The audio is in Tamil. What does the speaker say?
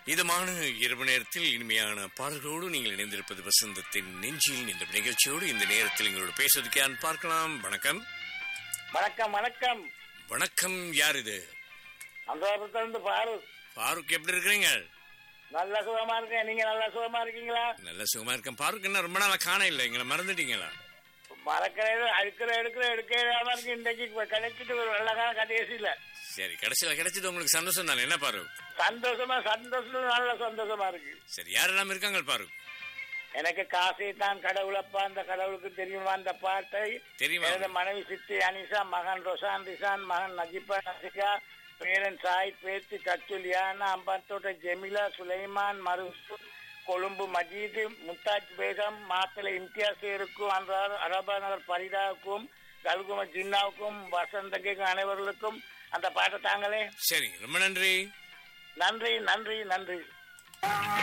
இதமான இரவு நேரத்தில் இனிமையான பாடல்களோடு நீங்கள் இணைந்திருப்பது வசந்தத்தின் நெஞ்சில் இந்த நிகழ்ச்சியோடு இந்த நேரத்தில் எங்களோட பேசுவதற்கு யான் பார்க்கலாம் வணக்கம் வணக்கம் வணக்கம் வணக்கம் யார் இது அந்த இருந்து பாரு ஃபாரூக் எப்படி இருக்கிறீங்க நல்ல சுகமா இருக்கேன் நீங்க நல்ல சுகமா இருக்கீங்களா நல்ல சுகமா இருக்கேன் ஃபாரூக் என்ன ரொம்ப நாளா காண இல்லை எங்களை மறந்துட்டீங்களா மறக்கிறது அழுக்கிற எடுக்கிற எடுக்காம இருக்கு இன்றைக்கு கிடைச்சிட்டு ஒரு நல்ல காலம் கடைசியில சரி கடைசியில கிடைச்சது உங்களுக்கு சந்தோஷம் தானே என்ன பாரு சந்தோஷமா சந்தோஷம் நல்ல சந்தோஷமா இருக்கு சரி யாரெல்லாம் இருக்காங்க பாரு எனக்கு காசை தான் கடவுளப்பா அந்த கடவுளுக்கு தெரியுமா அந்த பாட்டை தெரியுமா? எனது மனைவி சித்தி அனிஷா மகன் ரொசான் ரிசான் மகன் நஜிபா நசிகா பேரன் சாயித் பேத்தி தச்சுலியானா அம்பத்தோட்ட ஜெமிலா சுலைமான் மருசு கொழும்பு மஜீது முத்தாஜ் பேகம் மாப்பிள்ளை இம்தியாசியருக்கும் அந்த அரபா நகர் பரிதாவுக்கும் கல்கும ஜின்னாவுக்கும் வசந்தகைக்கும் அனைவர்களுக்கும் அந்த பாட்டை தாங்களே சரி ரொம்ப நன்றி நன்றி நன்றி நன்றி